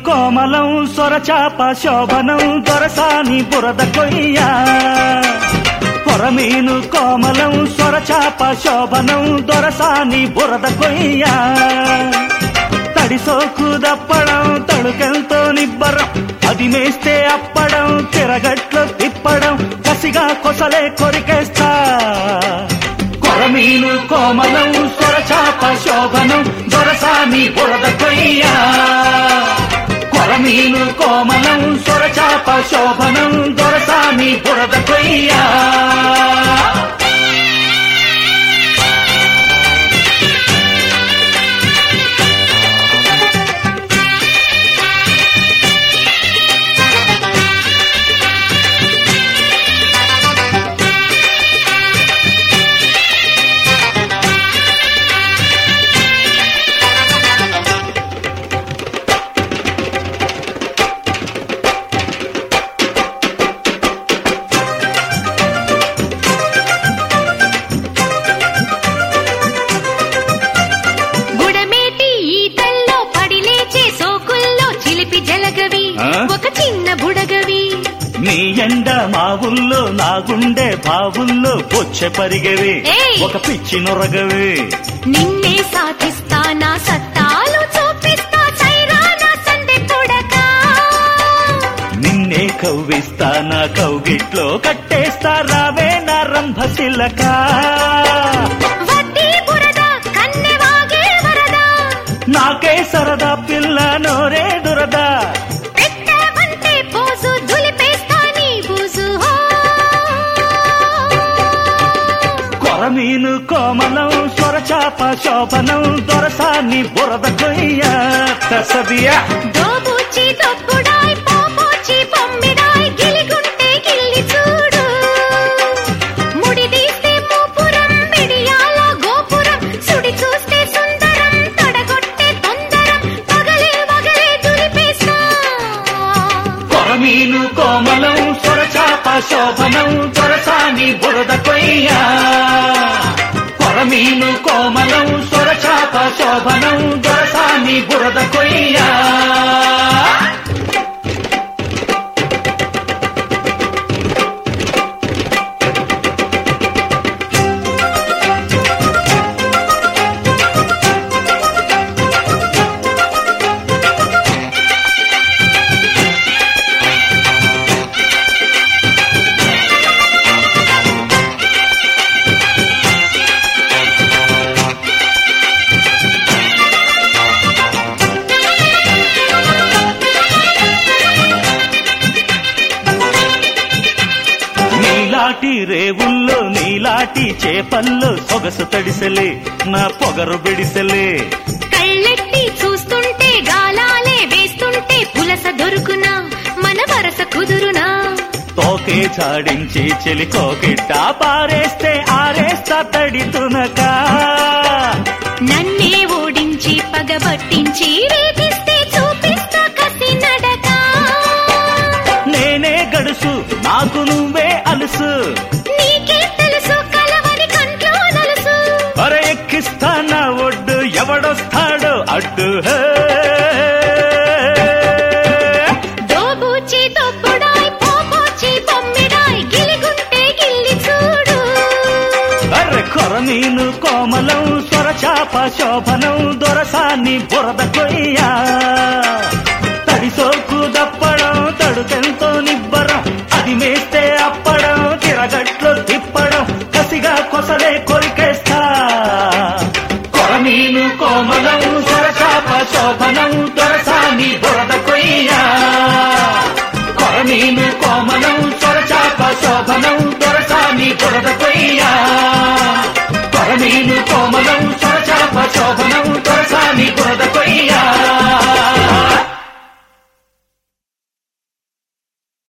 కోమలం సొరచాప శోభనం దొరసాని బురద కొయ్య కొరమీను కోమలం సొరచాప శోభనం దొరసాని బురద కొయ్య తడిసోకు దప్పడం తడుకెంతో నిబ్బరం అది మేస్తే అప్పడం తిరగట్లు తిప్పడం కసిగా కొసలే కొరికేస్తా కొరమీను కోమలం సొరచాప శోభనం దొరసాని బురద కొయ్యా కొరమీను కోమలం సొరచాప శోభనం దొరసాని బురద కొయ్యా బుడమేటి ఈతల్లో పడి లేచే సోకుల్లో చిలిపి జలగవి ఆ? ఒక చిన్న బుడగవి నీ ఎండ మా ఊళ్ళో నా గుండె బావుల్లో బొచ్చె పరిగెవే ఏయ్! ఒక పిచ్చి నొరగవే నిన్నే సాధిస్తా నా సత్తాలు చూపిస్తా సైరానా సందె కొడక నిన్నే కవ్విస్తా నా కౌగిట్లో కట్టేస్తా రావే నా రంభశిలక వడ్డీ బురద కన్నె వాగే వరద నాకే సరదా పిల్ల నోరే దురద పెట్టవంటే పోజు దులిపేస్తా నీ బూజు హో. కొరమీను కోమలం స్వరచాప శోభనం దొరసాన్ని బురద కొయ్య తసదియా దోబూచి దొప్పుడాయ్ పోపోచి పొమ్మిడాయ్ గిలిగుంటే గిల్లి చూడు ముడి తీస్తే మూపురం మిడియాల గోపురం సుడి చూస్తే సుందరం తడగొట్టే తొందరం పగలే వగలే దులిపేస్తా కొరమీను కోమలం స్వరచాప శోభనం దొరసాని బురద కొయ్య కొరమీను కోమలం స్వరచాప శోభనం దొరసాని బురద కొయ్య నీలాటి రేవుల్లో నీలాటి చేపల్లో సొగసు తడిసెలే నా పొగరు బిడిసెలే కళ్ళెట్టి చూస్తుంటే గాలాలే వేస్తుంటే పులస దొరుకునా మన వరస కుదురునా తోకే చాడించి చెలి కోకిట్ట పారేస్తే ఆరేస్తా తడి తునక నన్నే ఓడించి పగబట్టించి రేపిస్తే చూపిస్తా కసి నడక నేనే గడుసు నాకు నువ్వే అలుసు నీకే తెలుసు కలవని కంట్లో నలుసు అర ఎక్కిస్తా నా ఒడ్డు ఎవడొస్తాడో అడ్డు హే. దోబూచి దొబ్బుడాయ్ పోపోచి బొమ్మిడాయ్ గిలిగుంటే గిల్లి చూడు అర్రె కొరమీను కోమలం స్వరచాప శోభనం దొరసాన్ని బురద కొయ్యా తడిసోకు దప్పడం తడుకెంతో నిబ్బరం అది మేస్తే అప్పడం తిరగట్లు తిప్పడం కసిగా కొసలే కొరికేస్తా కొరమీను కోమలం స్వరచాప శోభనం దొరసాని బురద కొయ్యా కొరమీను కోమలం స్వరచాప శోభనం దొరసాని బురద కొయ్యా కొరమీను కోమలం స్వరచాప శోభనం దొరసాని బురద